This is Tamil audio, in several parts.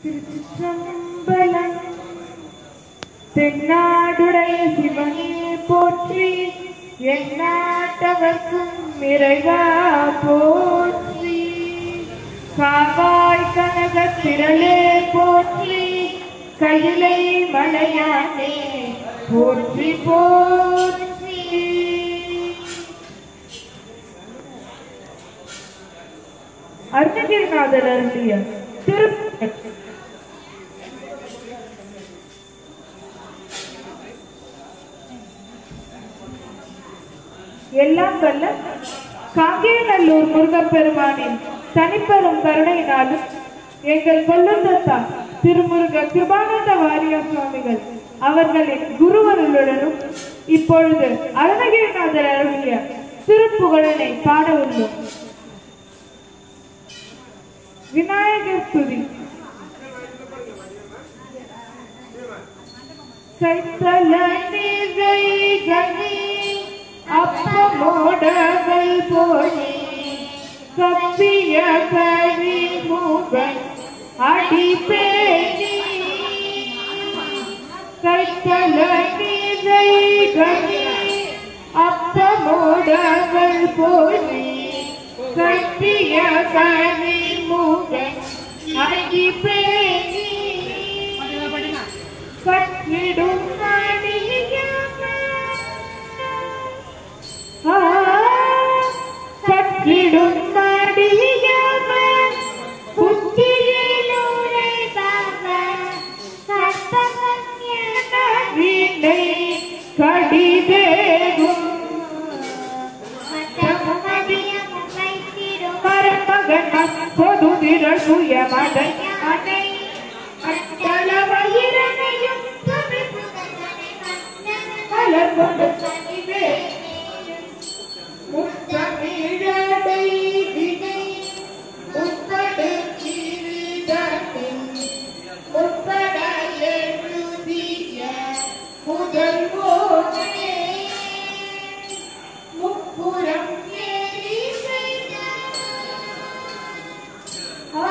திருச்சிற்றம்பலம் தென்னாடுடைய சிவனே போற்றி எந்நாட்டவர்க்கும் இறைவா போற்றி காவாய் கனக திரளே போற்றி கையிலை மலையானே போற்றி போற்றி அருணகிரிநாதர் அருளிய திரு எல்லாம் வல்ல காங்கேயநல்லூர் முருகப்பெருமானின் தனிப்பெரும் கருணையினாலும் எங்கள் கொல்லுந்தத்தா திருமுருக கிருபானந்த வாரியா சுவாமிகள் அவர்களின் குருவருளுடனும் இப்பொழுது அருணகிரிநாதர் அருளிய திருப்புகழனை பாட உள்ளோம் விநாயகர் துதி கைத்தல நிகை கனி அப்பமோடவள் போனே கப்பிய கரி முகன் அடிப்பேனி கைத்தல நிகை கனி அப்பமோடவள் போனே கப்பிய கரி முகன் அடிப்பேனி கற்றிடும் கற்றிடும் மடியாக வீணை கடிதேகும் மரமகன் பொது திரள் சுயமடை அணை அட்டள வயிறனையும் மலர் கொண்டு தனிவே முத்தமிழடை வினை உட்படு கிரீடத்தின் உட்பட எழுதிய முதல் போனே முப்புறம் ஏறி செய்த ஆ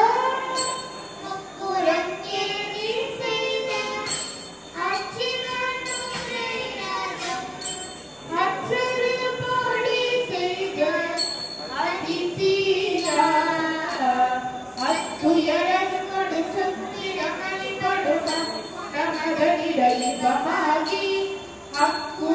அச்சரு போடி செய்த அதிதீரா அத்துயரன் கொடு சுத்திரமணி கொடுக்க நமதனிடை பமாகி அக்கு